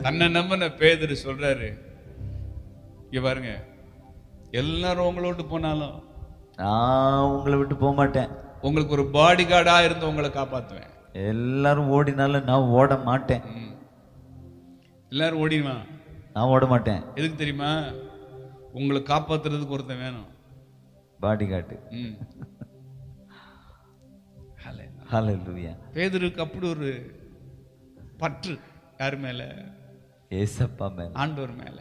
தன்னை நம்பின பேதுரு சொல்றாரு இங்க பாருங்க எல்லாரும் உங்களோட்டு போனாலும் நான் உங்களை விட்டு போக மாட்டேன் உங்களுக்கு ஒரு பாடி கார்டா இருந்து உங்களை காப்பாத்துவேன் எல்லாரும் ஓடினாலும் நான் ஓட மாட்டேன் ம். எல்லாரும் ஓடிடுவான் நான் ஓட மாட்டேன் எதுக்கு தெரியுமா உங்களை காப்பாத்துறதுக்கு ஒருத்தன் வேணும் பாடி காட்டு ம். ஹalleluya பேதுருக்கு அப்படி ஒரு பற்று யார் மேல ஏசப்பா மேல ஆண்டவர் மேல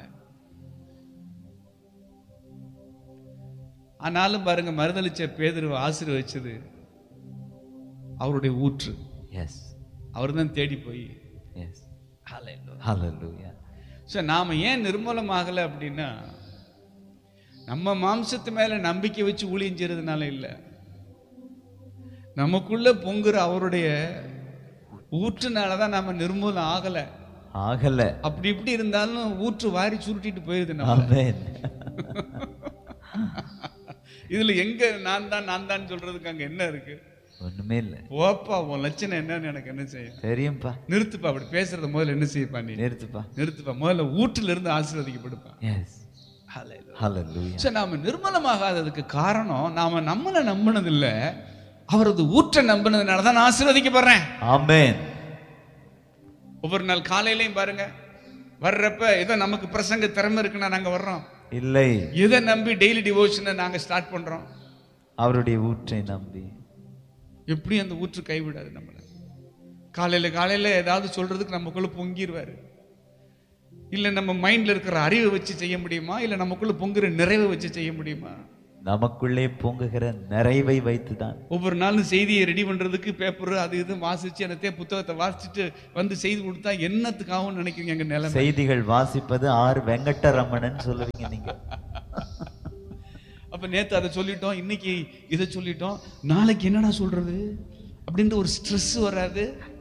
ஆனாலும் பாருங்க மறுதளிச்ச பேதுருவை ஆசீர்வதிச்சது அவருடைய ஊற்று எஸ் அவர் தான் தேடி போய் எஸ் ஹalleluya ஸோ நாம் ஏன் நிர்மூலமாகலை அப்படின்னா நம்ம மாம்சத்து மேலே நம்பிக்கை வச்சு ஊழியம் செய்யறதுனால இல்லை நமக்குள்ள பொங்குற அவருடைய ஊற்றுனால தான் நம்ம நிர்மூலம் ஆகலை ஆகல அப்படி இப்படி இருந்தாலும் ஊற்று வாரி சுருட்டிட்டு போயிருது நம்ம ஆமென் இதுல எங்க நான் தான் நான் தான் சொல்றதுக்கு அங்க என்ன இருக்கு ஒண்ணுமே இல்ல போப்பா உன் லட்சணம் என்னன்னு எனக்கு என்ன செய்யும் தெரியும்பா நிறுத்துப்பா அப்படி பேசுறத முதல்ல என்ன செய்யப்பா நீ நிறுத்துப்பா நிறுத்துப்பா முதல்ல ஊற்றுல இருந்து ஆசீர்வதிக்கப்படுப்பா எஸ் ஹalleluya சரி நாம நிர்மலமாகாததுக்கு காரணம் நாம நம்மளை நம்பினது இல்ல அவரது ஊற்றை நம்பினதுனால தான் நான் ஆசீர்வதிக்கப்படுறேன் ஆமென் ஒவ்வொரு நாள் காலையிலையும் பாருங்க வர்றப்ப ஏதோ நமக்கு பிரசங்க திறமை இருக்குன்னா நாங்க வர்றோம் இல்லை எதை நம்பி டெய்லி டிவோஷனை நாங்க ஸ்டார்ட் பண்றோம் அவருடைய ஊற்றை நம்பி எப்படி அந்த ஊற்று கைவிடாது நம்மளை காலையில காலையில ஏதாவது சொல்றதுக்கு நமக்குள்ள பொங்கிடுவாரு இல்ல நம்ம மைண்ட்ல இருக்கிற அறிவை வச்சு செய்ய முடியுமா இல்ல நமக்குள்ள பொங்குற நிறைவை வச்சு செய்ய முடியுமா நமக்குள்ளே பொங்குகிற நிறைவை வைத்துதான் ஒவ்வொரு நாளும் செய்தியை ரெடி பண்றதுக்கு பேப்பர் அது இது வாசிச்சு என்னத்தையே புத்தகத்தை வாசிச்சுட்டு வந்து செய்தி கொடுத்தா என்னத்துக்காகவும் நினைக்கிறீங்க எங்க நிலைமை செய்திகள் வாசிப்பது ஆறு வெங்கட்டரமணன் சொல்லுவீங்க நீங்க அப்ப நேத்து அதை சொல்லிட்டோம் இன்னைக்கு இதை சொல்லிட்டோம் நாளைக்கு என்னடா சொல்றது அப்படின்ற ஒரு ஸ்ட்ரெஸ் வராது